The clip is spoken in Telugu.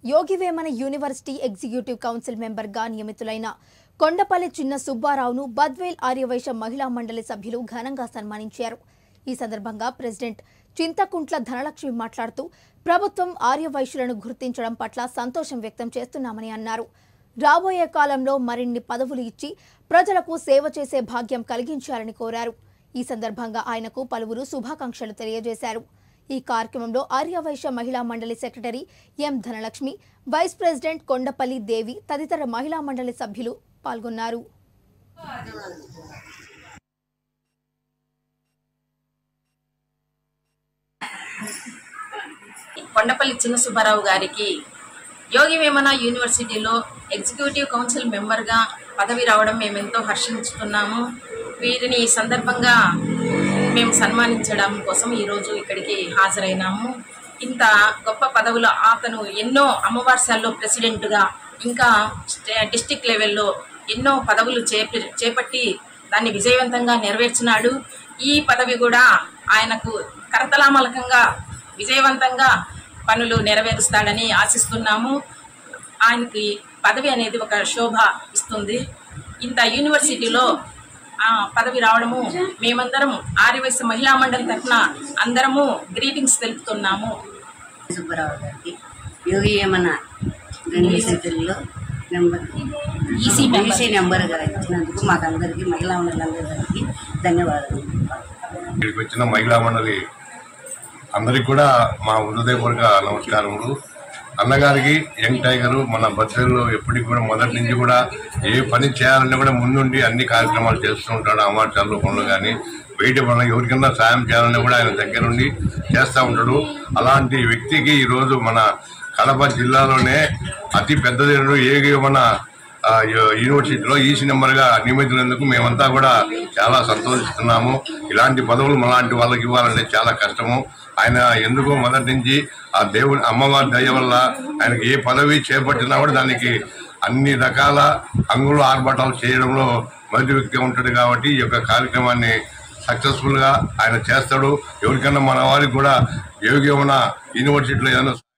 యోగివేమన యూనివర్సిటీ ఎగ్జిక్యూటివ్ కౌన్సిల్ మెంబర్గా నియమితులైన కొండపల్లి చిన్న సుబ్బారావును బద్వేల్ ఆర్యవైశ్య మహిళా మండలి సభ్యులు ఘనంగా సన్మానించారు ఈ సందర్భంగా ప్రెసిడెంట్ చింతకుంట్ల ధనలక్ష్మి మాట్లాడుతూ ప్రభుత్వం ఆర్యవైశ్యులను గుర్తించడం పట్ల సంతోషం వ్యక్తం చేస్తున్నామని అన్నారు రాబోయే కాలంలో మరిన్ని పదవులు ఇచ్చి ప్రజలకు సేవ చేసే భాగ్యం కలిగించాలని కోరారు ఈ సందర్భంగా ఆయనకు పలువురు శుభాకాంక్షలు తెలియజేశారు ఈ కార్యక్రమంలో ఆర్యవైశ్య మహిళా మండలి secretary M Dhanalakshmi vice president Kondapalli Devi తదితర మహిళా మండలి సభ్యులు పాల్గొన్నారు కొండపల్లి చిన్న సుబ్బారావు గారికి యోగి వేమన యూనివర్సిటీలో ఎగ్జిక్యూటివ్ కౌన్సిల్ మెంబర్గా పదవి రావడం మేము ఎంతో హర్షించుతున్నాము వీరిని ఈ సందర్భంగా మేము సన్మానించడం కోసం ఈరోజు ఇక్కడికి హాజరైనాము ఇంత గొప్ప పదవులు అతను ఎన్నో అమ్మవార్సాల్లో ప్రెసిడెంట్గా ఇంకా స్టే- డిస్టిక్ లెవెల్లో ఎన్నో పదవులు చేప చేపట్టి దాన్ని విజయవంతంగా నెరవేర్చినాడు ఈ పదవి కూడా ఆయనకు కరతలామలకంగా విజయవంతంగా పనులు నెరవేరుస్తాడని ఆశిస్తున్నాము ఆయనకి పదవి అనేది ఒక శోభ ఇస్తుంది ఇంత యూనివర్సిటీలో ఆ పదవి రావడము మేమందరం ఆర్యవైశ్య మహిళా మండలి తరఫున అందరము గ్రీటింగ్స్ తెలుపుతున్నాము సుబ్బారావు గారికి యోగి ఏమన్నా యూనివర్సిటీలో నెంబర్ ఈసీ మెంబర్. ఈసీ నెంబర్గా ఇచ్చినందుకు మాకు అందరికీ మహిళా మండలందరికీ ధన్యవాదాలు ఇక్కడికి వచ్చిన మహిళా మండలి అందరికి కూడా మా హృదయపూర్వక నమస్కారములు అన్నగారికి యంగ్ టైగర్ మన బస్సుల్లో ఎప్పటికి కూడా మొదటి నుంచి కూడా ఏ పని చేయాలన్నా కూడా ముందుండి అన్ని కార్యక్రమాలు చేస్తూ ఉంటాడు అమార్చాల రూపంలో కానీ బయట పనులు ఎవరికన్నా సాయం చేయాలన్నా కూడా ఆయన దగ్గరుండి చేస్తూ ఉంటాడు అలాంటి వ్యక్తికి ఈరోజు మన కడప జిల్లాలోనే అతి పెద్దది ఏ మన ఆ, యు- యూనివర్సిటీలో ఈసీ నెంబర్గా నియమించినందుకు మేమంతా కూడా చాలా సంతోషిస్తున్నాము ఇలాంటి పదవులు మనలాంటి వాళ్ళకి ఇవ్వాలంటే చాలా కష్టము ఆయన ఎందుకో మొదటి నుంచి ఆ దేవుని అమ్మవారి దయ వల్ల ఆయనకి ఏ పదవి చేపట్టినా కూడా దానికి అన్ని రకాల అంగులు ఆర్భటాలు చేయడంలో మొదటి వ్యక్తి ఉంటాడు కాబట్టి ఈ యొక్క కార్యక్రమాన్ని సక్సెస్ఫుల్ గా ఆయన చేస్తాడు ఎవరికన్నా మన వారికి కూడా యోగ్యమైన యూనివర్సిటీలో ఏదైనా